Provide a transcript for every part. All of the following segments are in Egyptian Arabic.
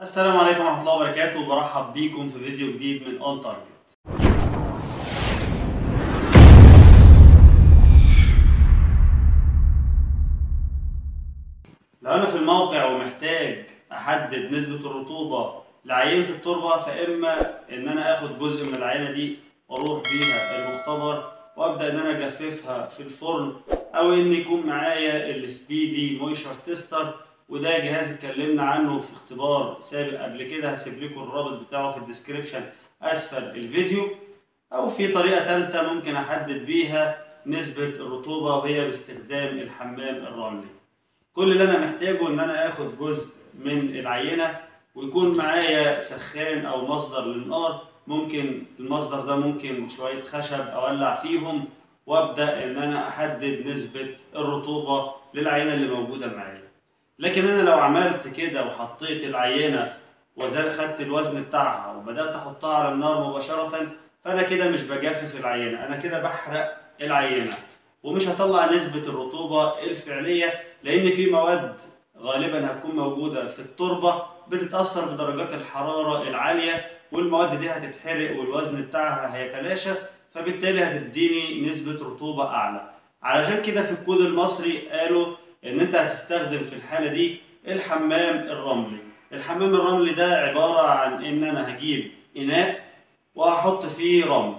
السلام عليكم ورحمة الله وبركاته وبرحب بيكم في فيديو جديد من اون تارجت لو انا في الموقع ومحتاج احدد نسبة الرطوبة لعينة التربة فاما ان انا اخد جزء من العينة دي واروح بيها المختبر وابدا ان انا اجففها في الفرن او ان يكون معايا السبيدي مويشر تيستر وده جهاز اتكلمنا عنه في اختبار سابق قبل كده هسيب لكم الرابط بتاعه في الديسكريبشن اسفل الفيديو او في طريقة ثالثة ممكن احدد بيها نسبة الرطوبة وهي باستخدام الحمام الرملي كل اللي انا محتاجه ان انا اخد جزء من العينة ويكون معايا سخان او مصدر للنار ممكن المصدر ده ممكن شوية خشب اولع فيهم وابدا ان انا احدد نسبة الرطوبة للعينة اللي موجودة معايا لكن انا لو عملت كده وحطيت العينة وزاد خدت الوزن بتاعها وبدات احطها على النار مباشره فانا كده مش بجفف العينه انا كده بحرق العينه ومش هطلع نسبه الرطوبه الفعليه لان في مواد غالبا هتكون موجوده في التربه بتتاثر بدرجات الحراره العاليه والمواد دي هتتحرق والوزن بتاعها هيتلاشى فبالتالي هتديني نسبه رطوبه اعلى علشان كده في الكود المصري قالوا ان انت هتستخدم في الحاله دي الحمام الرملي الحمام الرملي ده عبارة عن إن أنا هجيب إناء وهحط فيه رمل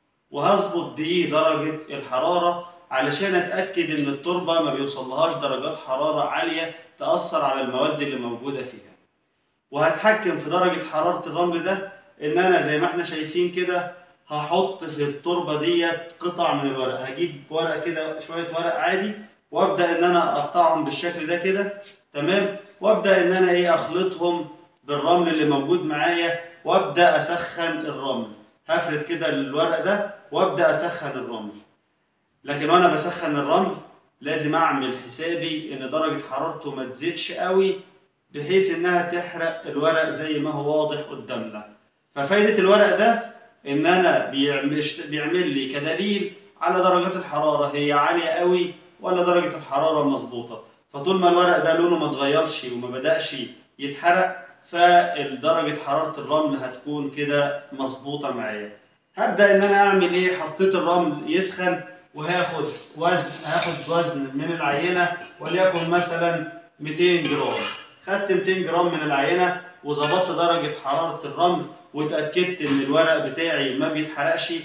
وهظبط بيه درجة الحرارة علشان أتأكد إن التربة ما بيوصلهاش درجات حرارة عالية تأثر على المواد اللي موجودة فيها وهتحكم في درجة حرارة الرمل ده إن أنا زي ما إحنا شايفين كده هحط في التربة ديت قطع من الورق هجيب ورق كده شوية ورق عادي وابدا ان انا اقطعهم بالشكل ده كده تمام وابدا ان انا ايه اخلطهم بالرمل اللي موجود معايا وابدا اسخن الرمل هفرد كده الورق ده وابدا اسخن الرمل لكن وانا بسخن الرمل لازم اعمل حسابي ان درجه حرارته ما تزيدش قوي بحيث انها تحرق الورق زي ما هو واضح قدامنا ففايده الورق ده ان انا بيعمل لي كدليل على درجات الحراره هي عاليه قوي ولا درجة الحرارة مظبوطة فطول ما الورق ده لونه ما اتغيرش وما بدأش يتحرق فدرجة حرارة الرمل هتكون كده مظبوطة معايا هبدأ إن أنا أعمل إيه حطيت الرمل يسخن وهاخد وزن هاخد وزن من العينة وليكن مثلا 200 جرام خدت 200 جرام من العينة وظبطت درجة حرارة الرمل واتأكدت إن الورق بتاعي ما بيتحرقش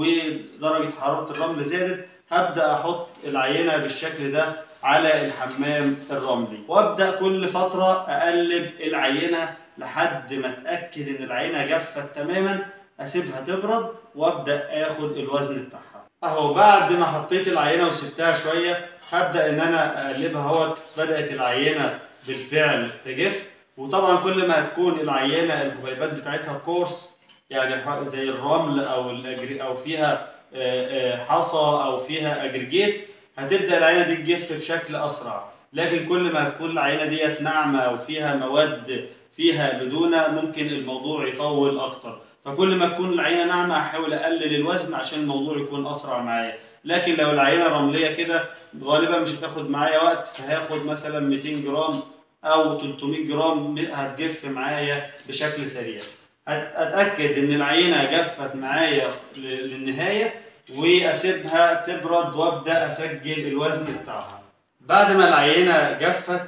ودرجة حرارة الرمل زادت هبدأ أحط العينة بالشكل ده على الحمام الرملي وأبدأ كل فترة أقلب العينة لحد ما أتأكد إن العينة جفت تماما أسيبها تبرد وأبدأ آخد الوزن بتاعها أهو بعد ما حطيت العينة وسبتها شوية هبدأ إن أنا أقلبها اهوت بدأت العينة بالفعل تجف وطبعا كل ما هتكون العينة الحبيبات بتاعتها كورس يعني زي الرمل أو الأجري أو فيها حصى او فيها اجريجيت هتبدا العينه دي تجف بشكل اسرع لكن كل ما تكون العينه ديت ناعمه او فيها مواد فيها لدونه ممكن الموضوع يطول اكتر فكل ما تكون العينه ناعمه هحاول اقلل الوزن عشان الموضوع يكون اسرع معايا لكن لو العينه رمليه كده غالبا مش هتاخد معايا وقت فهاخد مثلا 200 جرام او 300 جرام هتجف معايا بشكل سريع اتاكد ان العينه جفت معايا للنهايه واسيبها تبرد وابدا اسجل الوزن بتاعها بعد ما العينه جفت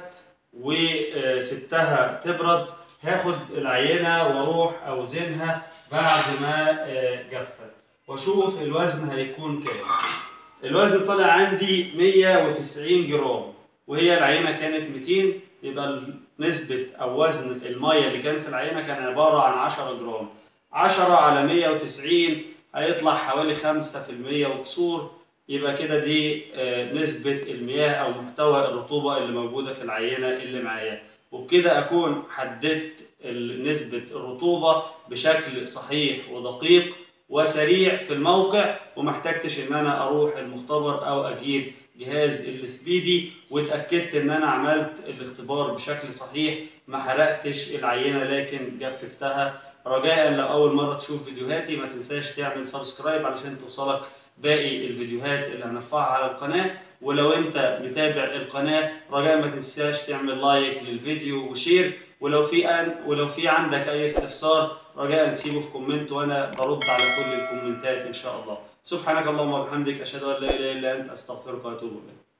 وسبتها تبرد هاخد العينه واروح اوزنها بعد ما جفت واشوف الوزن هيكون كام الوزن طلع عندي 190 جرام وهي العينه كانت 200 يبقى نسبة أو وزن المية اللي كان في العينة كان عبارة عن 10 جرام 10 على 190 هيطلع حوالي 5% وكسور يبقى كده دي نسبة المياه أو محتوى الرطوبة اللي موجودة في العينة اللي معايا وبكده أكون حددت نسبة الرطوبة بشكل صحيح ودقيق وسريع في الموقع ومحتاجتش ان انا اروح المختبر او اجيب جهاز السبيدي واتاكدت ان انا عملت الاختبار بشكل صحيح ما حرقتش العينه لكن جففتها رجاء لو اول مره تشوف فيديوهاتي ما تنساش تعمل سبسكرايب علشان توصلك باقي الفيديوهات اللي هنرفعها على القناه ولو انت متابع القناه رجاء ما تنساش تعمل لايك للفيديو وشير ولو في أن ولو في عندك اي استفسار رجاء تسيبه في كومنت وانا برد على كل الكومنتات ان شاء الله سبحانك اللهم وبحمدك اشهد ان لا اله الا انت استغفرك واتوب اليك